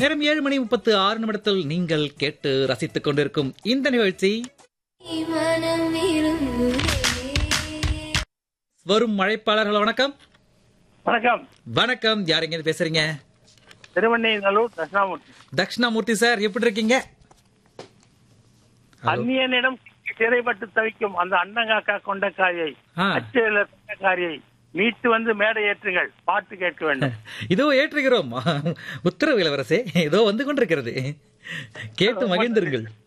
நேரம் ஏழு மணி முப்பத்து ஆறு நிமிடத்தில் நீங்கள் கேட்டு ரசித்துக் கொண்டிருக்கும் இந்த நிகழ்ச்சி மனம் விரும்புதே வரும் மழைப்பாளர்கள் வணக்கம் வணக்கம் வணக்கம் யார் எங்க பேசுறீங்க திருவண்ணைநல்லூர் தட்சிணாமூர்த்தி தக்ஷணாமூர்த்தி சார் எப்படி இருக்கீங்க அந்நியனிடம் சிறைப்பட்டு தவிக்கும் அந்த அன்னங்காக்கா கொண்டக்காயை ஆ. அச்சல கொண்டக்காரியை மீட்டு வந்து மேடை ஏற்றுங்கள் பாட்டு கேட்க வேண்டும் இதோ ஏற்றுகிறோம் உத்தரவு இளவரசே இதோ வந்து கொண்டிருக்கிறது கேட்டு மகிழ்ந்திருங்கள்